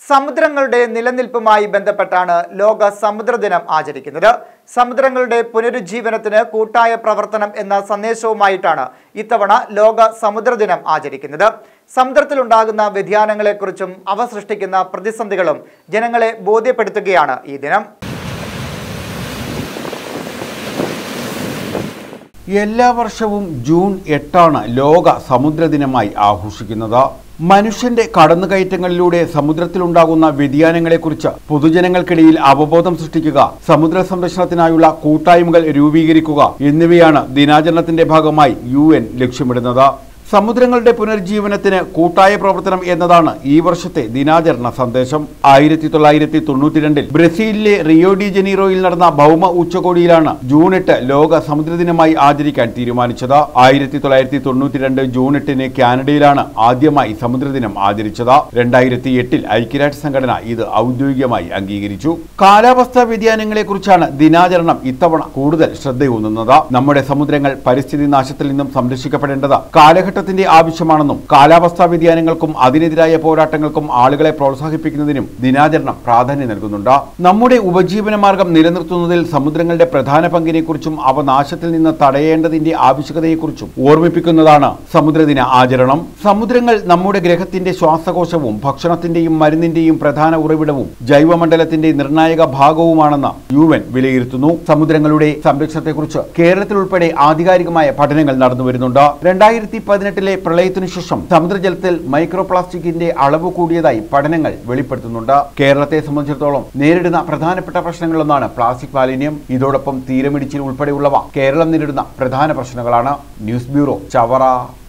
സമുദ്രങ്ങളുടെ നിലനിൽപ്പുമായി ബന്ധപ്പെട്ടാണ് ലോക സമുദ്ര ദിനം ആചരിക്കുന്നത് സമുദ്രങ്ങളുടെ പുനരുജ്ജീവനത്തിന് കൂട്ടായ പ്രവർത്തനം എന്ന സന്ദേശവുമായിട്ടാണ് ഇത്തവണ ലോക സമുദ്ര ദിനം ആചരിക്കുന്നത് സമുദ്രത്തിലുണ്ടാകുന്ന വ്യതിയാനങ്ങളെക്കുറിച്ചും അവ സൃഷ്ടിക്കുന്ന പ്രതിസന്ധികളും ജനങ്ങളെ ബോധ്യപ്പെടുത്തുകയാണ് ഈ ദിനം എല്ലാ വർഷവും ജൂൺ എട്ടാണ് ലോക സമുദ്ര ദിനമായി ആഘോഷിക്കുന്നത് മനുഷ്യന്റെ കടന്നുകയറ്റങ്ങളിലൂടെ സമുദ്രത്തിലുണ്ടാകുന്ന വ്യതിയാനങ്ങളെക്കുറിച്ച് പൊതുജനങ്ങൾക്കിടയിൽ അവബോധം സൃഷ്ടിക്കുക സമുദ്ര സംരക്ഷണത്തിനായുള്ള കൂട്ടായ്മകൾ രൂപീകരിക്കുക എന്നിവയാണ് ദിനാചരണത്തിന്റെ ഭാഗമായി യു ലക്ഷ്യമിടുന്നത് സമുദ്രങ്ങളുടെ പുനർജീവനത്തിന് കൂട്ടായ പ്രവർത്തനം എന്നതാണ് ഈ വർഷത്തെ ദിനാചരണ സന്ദേശം ആയിരത്തി തൊള്ളായിരത്തി തൊണ്ണൂറ്റിരണ്ടിൽ ബ്രസീലിലെ റിയോ ഡി ജനീറോയിൽ നടന്ന ഭൗമ ഉച്ചകോടിയിലാണ് ജൂൺ എട്ട് ലോക സമുദ്ര ദിനമായി ആചരിക്കാൻ തീരുമാനിച്ചത് ആയിരത്തി തൊള്ളായിരത്തി തൊണ്ണൂറ്റിരണ്ട് ജൂൺ എട്ടിന് കാനഡയിലാണ് ആദ്യമായി സമുദ്രദിനം ആചരിച്ചത് രണ്ടായിരത്തി എട്ടിൽ ഐക്യരാഷ്ട്ര സംഘടന ഇത് ഔദ്യോഗികമായി അംഗീകരിച്ചു കാലാവസ്ഥാ വ്യതിയാനങ്ങളെക്കുറിച്ചാണ് ദിനാചരണം ഇത്തവണ കൂടുതൽ ശ്രദ്ധയൂന്നുന്നത് നമ്മുടെ സമുദ്രങ്ങൾ പരിസ്ഥിതി നാശത്തിൽ നിന്നും സംരക്ഷിക്കപ്പെടേണ്ടത് കാലഘട്ടത്തിന്റെ ആവശ്യമാണെന്നും കാലാവസ്ഥാ വ്യതിയാനങ്ങൾക്കും അതിനെതിരായ പോരാട്ടങ്ങൾക്കും ആളുകളെ പ്രോത്സാഹിപ്പിക്കുന്നതിനും ദിനാചരണം പ്രാധാന്യം നൽകുന്നുണ്ട് നമ്മുടെ ഉപജീവന മാർഗം നിലനിർത്തുന്നതിൽ സമുദ്രങ്ങളുടെ പ്രധാന പങ്കിനെക്കുറിച്ചും അവ നാശത്തിൽ നിന്ന് തടയേണ്ടതിന്റെ ആവശ്യകതയെക്കുറിച്ചും ഓർമ്മിപ്പിക്കുന്നതാണ് സമുദ്രദിന ആചരണം സമുദ്രങ്ങൾ നമ്മുടെ ഗ്രഹത്തിന്റെ ശ്വാസകോശവും ഭക്ഷണത്തിന്റെയും മരുന്നിന്റെയും പ്രധാന ഉറവിടവും ജൈവമണ്ഡലത്തിന്റെ നിർണായക ഭാഗവുമാണെന്ന് യു എൻ വിലയിരുത്തുന്നു സമുദ്രങ്ങളുടെ സംരക്ഷണത്തെക്കുറിച്ച് കേരളത്തിൽ ഉൾപ്പെടെ ആധികാരികമായ പഠനങ്ങൾ നടന്നു വരുന്നുണ്ട് രണ്ടായിരത്തി പതിനെട്ടിലെ പ്രളയത്തിനു ശേഷം സമുദ്രജലത്തിൽ മൈക്രോ പ്ലാസ്റ്റിക്കിന്റെ അളവ് കൂടിയതായി പഠനങ്ങൾ വെളിപ്പെടുത്തുന്നുണ്ട് കേരളത്തെ സംബന്ധിച്ചിടത്തോളം നേരിടുന്ന പ്രധാനപ്പെട്ട പ്രശ്നങ്ങളിലൊന്നാണ് പ്ലാസ്റ്റിക് മാലിന്യം ഇതോടൊപ്പം തീരമിടിച്ചിൽ ഉൾപ്പെടെയുള്ളവ കേരളം നേരിടുന്ന പ്രധാന പ്രശ്നങ്ങളാണ് ന്യൂസ് ബ്യൂറോ ചവറ